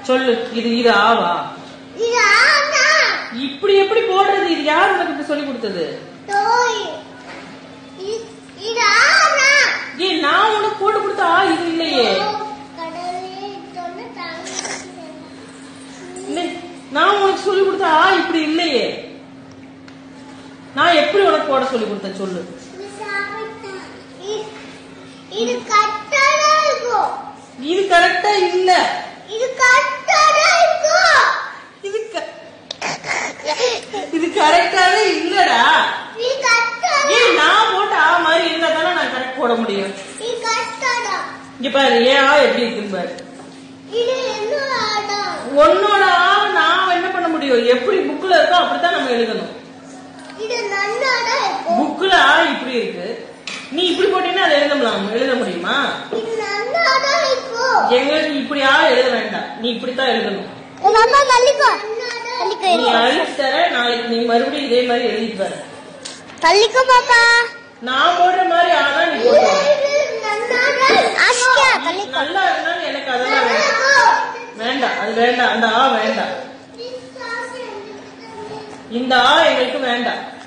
சொல்லு இது இது ஆவா இது ஆனா இப்படி எப்படி போடுறது இது யார் உனக்கு இப்படி சொல்லி கொடுத்தது தோய் இது இது ஆனா ஏய் நான் உனக்கு போட்டு கொடுத்த ஆ இது இல்லையே கடலே தொன்னு தாங்க இல்லை, நான் உனக்கு சொல்லி கொடுத்த ஆ இப்படி இல்லையே நான் எப்படி உனக்கு போட சொல்லி கொடுத்தேன் சொல்லு இது கட்டடா இருக்கும் இது கரெக்டா இல்ல இது கட்டடா இருக்கும் இது க- இது கரெக்டாவே இல்லடா இது கட்டடா ஏய் நான் போட்ட ஆ மாதிரி இருந்தா தானே நான் கரெக்ட் போட முடியும் இது கட்டடா இங்க பாரு ஏன் ஆ எப்படி இருக்குன்னு பாரு இது என்னோட ஆடம் உன்னோட ஆ நான் என்ன பண்ண முடியும் எப்படி புக்ல இருக்கோ அப்படித்தான் நம்ம எழுதணும் இது நன்னாடா இருக்கும் புக்ல ஆ இப்படி இருக்கு நீ இப்படி போட்டீங்கன்னா அதை எழுத முடியும் எழுத முடியுமா இது நன்னாடா இருக்கும் எங்களுக்கு இப்படி ஆ எழுத வேண்டாம் நீ இப்படித்தான் எழுதணும் உங்க அம்மா தள்ளிக்கோ தள்ளிக்கோ நீ அழிச்சு தர நாளைக்கு நீ மறுபடியும் இதே மாதிரி எழுதிட்டு வர தள்ளிக்கோ பாப்பா நான் போடுற மாதிரி ஆனா நீ போட்டு ஆஷிகா நீ நல்லா இருந்தாலும் எனக்கு அதெல்லாம் வேண்டாம் வேண்டாம் அது வேண்டாம் அந்த ஆ வேண்டாம் இந்த ஆ எங்களுக்கு வேண்டாம்